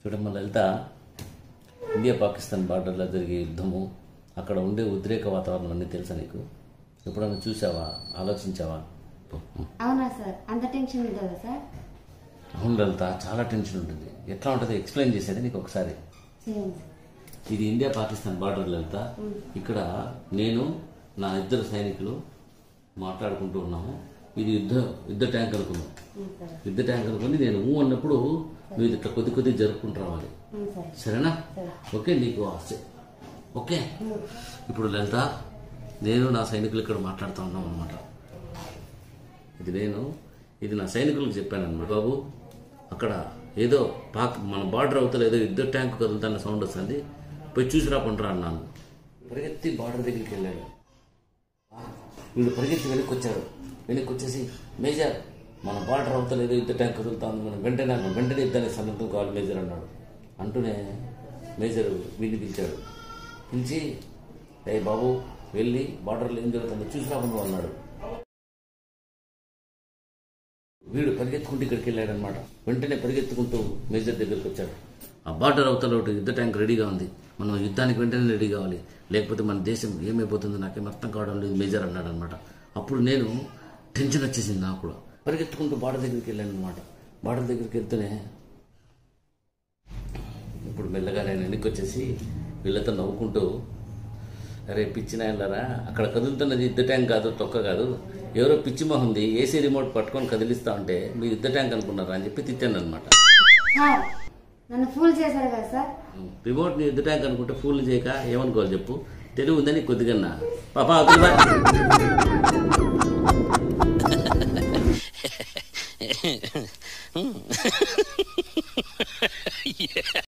చూడమ్మ లలిత India Pakistan బార్డర్లో జరిగే యుద్ధము అక్కడ ఉండే ఉద్రేక వాతావరణం అన్నీ తెలుసా నీకు ఎప్పుడైనా చూసావా ఆలోచించావా అవునా సార్ అంత టెన్షన్ ఉంటుందా సార్ అవును లలిత చాలా టెన్షన్ ఉంటుంది ఎట్లా ఉంటుంది ఎక్స్ప్లెయిన్ చేసేది నీకు ఒకసారి చేయండి ఇది ఇండియా పాకిస్తాన్ బార్డర్ లలిత ఇక్కడ నేను నా ఇద్దరు సైనికులు మాట్లాడుకుంటూ ఉన్నాము ఇది యుద్ధ యుద్ధ ట్యాంక్ అనుకున్నాం ఉమ్, సరే యుద్ధ ట్యాంక్ అనుకుని నేను ఊ అన్నప్పుడు నువ్వు ఇది ఇట్లా కొద్ది కొద్ది జరుపుకుంటూ రావాలి ఉమ్, సరే సరేనా సరే. ఓకే నీకు ఆశ ఓకే ఇప్పుడు లలిత నేను నా సైనికులు ఇక్కడ మాట్లాడుతూ ఉన్నాం అనమాట ఇది నేను ఇది నా సైనికులకు చెప్పాను అనమాట బాబు అక్కడ ఏదో పాక్ మన బార్డర్ అవతల ఏదో యుద్ధ ట్యాంక్ కదులుతున్న సౌండ్ వస్తుంది పోయి చూసి రాకుండా అన్నాను పరిగెత్తి బార్డర్ దగ్గరికి వెళ్ళాడు వీడు పరిగెత్తి వెనక్కి వచ్చాడు వెనక్కి వచ్చేసి మేజర్ మన బార్డర్ అవతల ఏదో యుద్ధ ట్యాంక్ కదులుతుంది మనం వెంటనే వెంటనే యుద్ధానికి సన్నద్ధం కావాలి మేజర్ అన్నాడు అంటూనే మేజర్ వీడిని పిలిచాడు పిలిచి ఏ బాబు వెళ్ళి బార్డర్లో ఏం జరుగుతుందో చూసి రాకుండా అన్నాడు వీడు పరిగెత్తుకుంటూ ఇక్కడికి వెళ్ళాడనమాట వెంటనే పరిగెత్తుకుంటూ మేజర్ దగ్గరికి వచ్చాడు ఆ బార్డర్ అవతల ఒకటి యుద్ధ ట్యాంక్ రెడీగా ఉంది మనం యుద్ధానికి వెంటనే రెడీ కావాలి లేకపోతే మన దేశం ఏమైపోతుందో నాకేం అర్థం కావడం లేదు మేజర్ అన్నాడు అనమాట అప్పుడు నేను టెన్షన్ వచ్చేసింది నాకు కూడా పరిగెత్తుకుంటూ బార్డర్ దగ్గరికి వెళ్ళాను అనమాట బార్డర్ దగ్గరికి వెళ్తూనే ఇప్పుడు మెల్లగా నేను వెనక్కి వచ్చేసి వీళ్ళతో నవ్వుకుంటూ అరే పిచ్చి నాయనలారా అక్కడ కదులుతున్నది యుద్ధ ట్యాంక్ కాదు తొక్క కాదు ఎవరో పిచ్చి మొహంది ఏసీ రిమోట్ పట్టుకొని కదిలిస్తా ఉంటే మీరు యుద్ధ ట్యాంక్ అనుకున్నారా అని చెప్పి తిట్టాను అనమాట సార్ నన్ను ఫూల్ చేశారు కదా సార్ రిమోట్ని యుద్ధ ట్యాంక్ అనుకుంటే ఫూల్ చేయక ఏమనుకోవాలి చెప్పు తెలివి ఉందని కొద్దిగా పాపా అవతల బా.